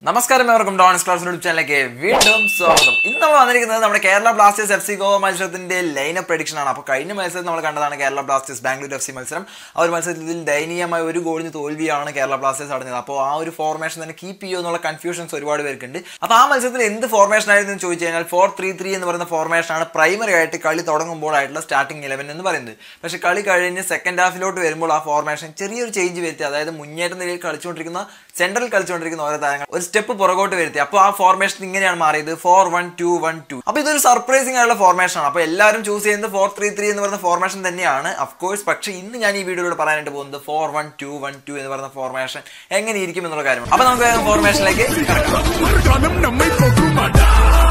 നമസ്കാരം എവർക്കും dawns class YouTube ചാനലിലേക്ക് വീണ്ടും സ്വാഗതം ഇന്ന് നമ്മൾ വന്നിരിക്കുന്നത് നമ്മുടെ Kerala Blasters F C Goa മത്സരത്തിന്റെ ലൈൻ അപ്പ് പ്രഡിക്ഷൻ ആണ് അപ്പോൾ കഴിഞ്ഞ മത്സരത്തിൽ നമ്മൾ കണ്ടതാണ് Kerala Blasters Bangalore F C മത്സരം ആ ഒരു മത്സരത്തിൽ ദയനീയമായ ഒരു ഗോളിന് തോൽവിയാണ് കേരള ബ്ലാസ്റ്റേഴ്സ് അടഞ്ഞത് അപ്പോൾ ആ ഒരു ഫോർമേഷൻ തന്നെ കീപ്പ് ചെയ്യുമോ എന്നുള്ള കൺഫ്യൂഷൻസ് ഒരുപാട് പേർക്കുണ്ട് അപ്പോൾ ആ മത്സരത്തിൽ എന്ത് ഫോർമേഷൻ ആയിരുന്നു എന്ന് ചോദിച്ചു കഴിഞ്ഞാൽ ഫോർ ത്രീ ത്രീ എന്ന് പറയുന്ന ഫോർമേഷനാണ് പ്രൈമറി ആയിട്ട് കളി തുടങ്ങുമ്പോഴായിട്ടുള്ള സ്റ്റാർട്ടിംഗ് ഇലവൻ എന്ന് പറയുന്നത് പക്ഷേ കളി കഴിഞ്ഞ് സെക്കൻഡ് ഹാഫിലോട്ട് വരുമ്പോൾ ആ ഫോർമേഷൻ ചെറിയൊരു ചേഞ്ച് വരുത്തി അതായത് മുന്നേറ്റ നിലയിൽ കളിച്ചുകൊണ്ടിരിക്കുന്ന സെൻട്രൽ കളിച്ചുകൊണ്ടിരിക്കുന്ന ഓരോ താരങ്ങൾ ഒരു സ്റ്റെപ്പ് പുറകോട്ട് വരുത്തി അപ്പോൾ ആ ഫോർമേഷൻ ഇങ്ങനെയാണ് മാറിയത് four one two one two അപ്പോൾ ഇതൊരു സർപ്രൈസിംഗ് ആയിട്ടുള്ള ഫോർമേഷൻ ആണ് അപ്പോൾ എല്ലാവരും ചൂസ് ചെയ്യുന്നത് ഫോർ ത്രീ ത്രീ എന്ന് പറയുന്ന ഫോർമേഷൻ തന്നെയാണ് അഫ്കോഴ്സ് പക്ഷേ ഇന്ന് ഞാൻ ഈ വീഡിയോയിലൂടെ പറയാനായിട്ട് പോകുന്നത് four one two one two എന്ന് പറയുന്ന ഫോർമേഷൻ എങ്ങനെ ഇരിക്കും എന്നുള്ള കാര്യമാണ് അപ്പോൾ നമുക്ക് ഫോർമേഷനിലേക്ക് കിടക്കാം மறுகாலம் நம்மை போற்றுமாடா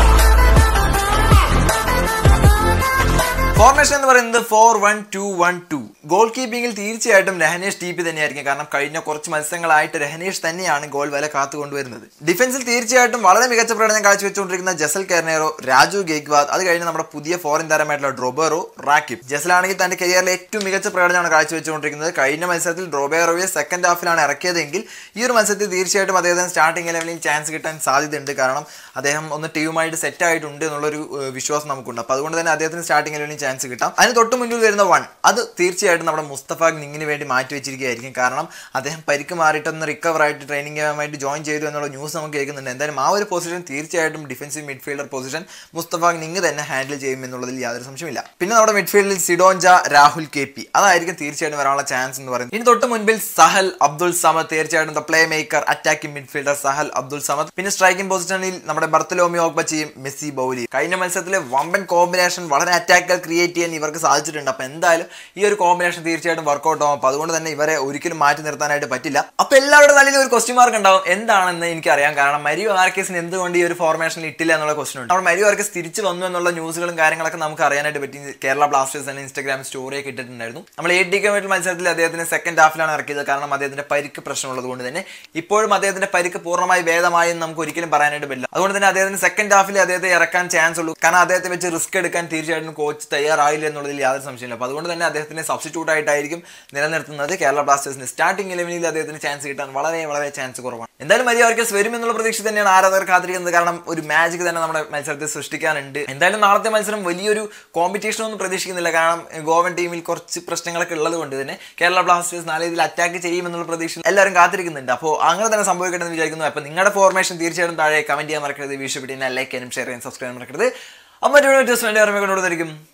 ഫോർമേഷൻ എന്ന് പറയുന്നത് four one two one two goal കീപ്പിംഗിൽ തീർച്ചയായിട്ടും രഹനേഷ് ടി പി തന്നെയായിരിക്കും കാരണം കഴിഞ്ഞ കുറച്ച് മത്സരങ്ങളായിട്ട് രഹനേഷ് തന്നെയാണ് ഗോൾ വില കാത്തു കൊണ്ടുവരുന്നത് ഡിഫൻസിൽ തീർച്ചയായിട്ടും വളരെ മികച്ച പ്രകടനം കാഴ്ചവെച്ചുകൊണ്ടിരിക്കുന്ന ജസൽ കെർണേറോ രാജു ഗേക്വാദ് അത് കഴിഞ്ഞ് നമ്മുടെ പുതിയ ഫോറിൻ താരമായിട്ടുള്ള ഡ്രോബേറോ റാക്കിബ് ജസലാണെങ്കിൽ തന്റെ കരിയറിലെ ഏറ്റവും മികച്ച പ്രകടനമാണ് കാഴ്ചവെച്ചുകൊണ്ടിരിക്കുന്നത് കഴിഞ്ഞ മത്സരത്തിൽ ഡ്രോബേറോയെ സെക്കൻഡ് ഹാഫിലാണ് ഇറക്കിയതെങ്കിൽ ഈ ഒരു മത്സരത്തിൽ തീർച്ചയായിട്ടും അദ്ദേഹത്തിന് സ്റ്റാർട്ടിംഗ് ലെവലിൽ ചാൻസ് കിട്ടാൻ സാധ്യതയുണ്ട് കാരണം അദ്ദേഹം ഒന്ന് ടീമുമായിട്ട് സെറ്റ് ആയിട്ടുണ്ട് എന്നുള്ളൊരു ഏഹ്, വിശ്വാസം നമുക്കുണ്ട് അപ്പോൾ അതുകൊണ്ട് തന്നെ അദ്ദേഹത്തിന് സ്റ്റാർട്ടിംഗ് ലെവലിൽ ചാൻസ് കിട്ടാം അതിന് തൊട്ട് മുന്നിൽ വരുന്ന വൺ അത് തീർച്ചയായിട്ടും നമ്മുടെ മുസ്തഫ നിങ്ങിന് വേണ്ടി മാറ്റി വെച്ചിരിക്കുകയായിരിക്കും കാരണം അദ്ദേഹം പരിക്ക് മാറിയിട്ടൊന്ന് റിക്കവർ ആയിട്ട് ട്രെയിനിങ് ക്യാമ്പുമായിട്ട് ജോയിൻ ചെയ്തു എന്നുള്ള ന്യൂസ് നമുക്ക് കേൾക്കുന്നുണ്ട് എന്തായാലും ആ ഒരു പൊസിഷൻ തീർച്ചയായിട്ടും ഡിഫൻസീവ് മിഡ്ഫീൽഡർ പൊസിഷൻ മുസ്തഫ നിങ് തന്നെ ഹാൻഡിൽ ചെയ്യും എന്നുള്ളതിൽ യാതൊരു സംശയമില്ല പിന്നെ നമ്മുടെ മിഡ്ഫീൽഡിൽ സിഡോഞ്ച രാഹുൽ കെ പി അതായിരിക്കും തീർച്ചയായിട്ടും വരാനുള്ള ചാൻസ് എന്ന് പറയുന്നത് ഇനി തൊട്ട് മുൻപിൽ സഹൽ അബ്ദുൾ സമദ് തീർച്ചയായിട്ടും the playmaker attacking midfielder Sahal Abdul Samad പിന്നെ സ്ട്രൈക്കിംഗ് പൊസിഷനിൽ നമ്മുടെ ബർത്തലോമി ഓഗ്ബച്ചയും മെസ്സി ബൗലി കഴിഞ്ഞ മത്സരത്തിലെ വമ്പൻ കോമ്പിനേഷൻ വളരെ അറ്റാക്കുകൾ ക്രിയേറ്റ് ചെയ്യാൻ ഇവർക്ക് സാധിച്ചിട്ടുണ്ട് അപ്പൊ എന്തായാലും ഈ ഒരു കോമ്പിനേഷൻ തീർച്ചയായിട്ടും വർക്കൗട്ട് ആവും അപ്പൊ അതുകൊണ്ട് തന്നെ ഇവരെ ഒരിക്കലും മാറ്റി നിർത്താനായിട്ട് പറ്റില്ല അപ്പൊ എല്ലാവരുടെ തലയിൽ ഒരു ക്വസ്റ്റ്യൻ മാർക്ക് ഉണ്ടാവും എന്താണെന്ന് എനിക്കറിയാം കാരണം മരിയോ ആർക്കേസിന് എന്തുകൊണ്ട് ഈ ഒരു ഫോർമേഷനിൽ ഇട്ടില്ല എന്നുള്ള ക്വസ്റ്റ്യൻ ഉണ്ട് നമ്മൾ മരിയോ ആർക്കേസ് തിരിച്ചു വന്നു എന്നുള്ള ന്യൂസുകളും കാര്യങ്ങളൊക്കെ നമുക്ക് അറിയാനായിട്ട് പറ്റി കേരള ബ്ലാസ്റ്റേഴ്സ് തന്നെ ഇൻസ്റ്റാഗ്രാം സ്റ്റോറിയൊക്കെ ഇട്ടിട്ടുണ്ടായിരുന്നു നമ്മൾ എയ്റ്റ് ഡി കമ്മിറ്റി മത്സരത്തിൽ അദ്ദേഹത്തിന് സെക്കൻഡ് ഹാഫിലാണ് ഇറക്കിയത് കാരണം അദ്ദേഹത്തിന്റെ പരിക്ക് പ്രശ്നമുള്ളത് കൊണ്ട് തന്നെ ഇപ്പോഴും അദ്ദേഹത്തിന്റെ പരിക്ക് പൂർണ്ണമായി ഭേദമായി എന്ന് നമുക്ക് ഒരിക്കലും പറയാനായിട്ട് പറ്റില്ല അതുകൊണ്ട് തന്നെ അദ്ദേഹത്തിന് സെക്കൻഡ് ഹാഫിൽ അദ്ദേഹത്തെ ഇറക്കാൻ ചാൻസ് ഉള്ളൂ കാരണം അദ്ദേഹത്തെ വെച്ച് റിസ്ക് എടുക്കാൻ തീർച്ചയായിട്ടും കോച്ച് തയ്യാറായില്ല എന്നുള്ളതിൽ യാതൊരു സംശയമില്ല അപ്പോൾ അതുകൊണ്ട് തന്നെ അദ്ദേഹത്തിന് സബ്സ്റ്റിറ്റ്യൂട്ട് ആയിട്ടായിരിക്കും നിലനിർത്തുന്നത് കേരള ബ്ലാസ്റ്റേഴ്സിന് സ്റ്റാർട്ടിംഗ് ഇലവനിൽ അദ്ദേഹത്തിന് ചാൻസ് കിട്ടാൻ വളരെ വളരെ ചാൻസ് കുറവാണ് എന്തായാലും മരിയ അവർക്കസ് വരും എന്നുള്ള പ്രതീക്ഷ തന്നെയാണ് ആരാധകർ കാത്തിരിക്കുന്നത് കാരണം ഒരു മാജിക് തന്നെ നമ്മുടെ മത്സരത്തെ സൃഷ്ടിക്കാനുണ്ട് എന്തായാലും നാളത്തെ മത്സരം വലിയൊരു കോമ്പറ്റീഷൻ ഒന്നും പ്രതീക്ഷിക്കുന്നില്ല കാരണം ഗോവൻ ടീമിൽ കുറച്ച് പ്രശ്നങ്ങളൊക്കെ ഉള്ളത് കൊണ്ട് തന്നെ കേരള ബ്ലാസ്റ്റേഴ്സ് നല്ല രീതിയിൽ അറ്റാക്ക് ചെയ്യുമെന്നുള്ള പ്രതീക്ഷ എല്ലാവരും കാത്തിരിക്കുന്നുണ്ട് അപ്പോൾ അങ്ങനെ തന്നെ സംഭവിക്കട്ടെ എന്ന് വിചാരിക്കുന്നു അപ്പോൾ നിങ്ങളുടെ ഫോർമേഷൻ തീർച്ചയായിട്ടും താഴെ കമന്റ് ചെയ്യാൻ മറക്കരുത് വീഡിയോ പിന്നെ ലൈക്ക് ചെയ്യാനും ഷെയർ ചെയ്യാനും സബ്സ്ക്രൈബ് ചെയ്യാൻ മറക്കരുത് അപ്പോൾ മറ്റൊരു ദിവസം എൻ്റെ ഓർമ്മ കൊണ്ടുവന്നിരിക്കും